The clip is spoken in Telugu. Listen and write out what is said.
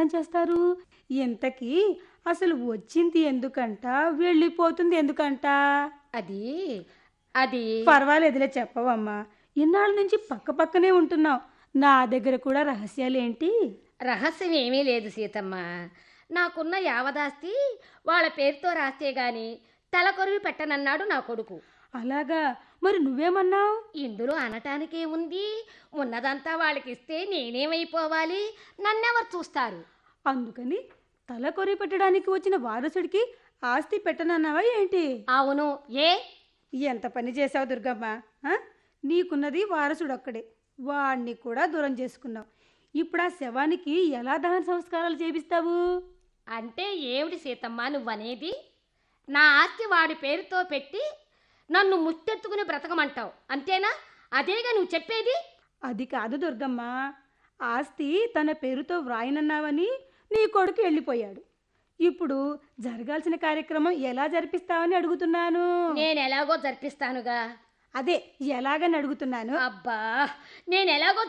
కళ్యాణం చేస్తారు ఇంతకీ అసలు వచ్చింది ఎందుకంట వెళ్ళిపోతుంది ఎందుకంట అది అది పర్వాలేదులే చెప్పవమ్మా ఇన్నాళ్ళ నుంచి పక్క పక్కనే ఉంటున్నావు నా దగ్గర కూడా రహస్యాలేంటి రహస్యం ఏమీ లేదు సీతమ్మ నాకున్న యావదాస్తి వాళ్ళ పేరుతో రాస్తే గాని తలకొరివి పెట్టనన్నాడు నా కొడుకు అలాగా మరి నువ్వేమన్నావు ఇందులో అనటానికే ఉంది ఉన్నదంతా వాళ్ళకి ఇస్తే నేనేమైపోవాలి నన్నెవరు చూస్తారు అందుకని తల కొరి పెట్టడానికి వచ్చిన వారసుడికి ఆస్తి పెట్టనన్నావా ఏంటి అవును ఏ ఎంత పని చేసావు దుర్గమ్మ ఆ? నీకున్నది వారసుడు ఒక్కడే వాణ్ణి కూడా దూరం చేసుకున్నావు ఇప్పుడు ఆ శవానికి ఎలా దహన సంస్కారాలు చేపిస్తావు అంటే ఏమిటి సీతమ్మ నువ్వనేది నా ఆస్తి వాడి పేరుతో పెట్టి నన్ను ముత్తెత్తుకుని బ్రతకమంటావు అంతేనా అదేగా నువ్వు చెప్పేది అది కాదు దుర్గమ్మ ఆస్తి తన పేరుతో వ్రాయనన్నావని నీ కొడుకు వెళ్ళిపోయాడు ఇప్పుడు జరగాల్సిన కార్యక్రమం ఎలా జరిపిస్తావని అడుగుతున్నాను నేను ఎలాగో జరిపిస్తానుగా అదే ఎలాగని అడుగుతున్నాను అబ్బా నేను ఎలాగో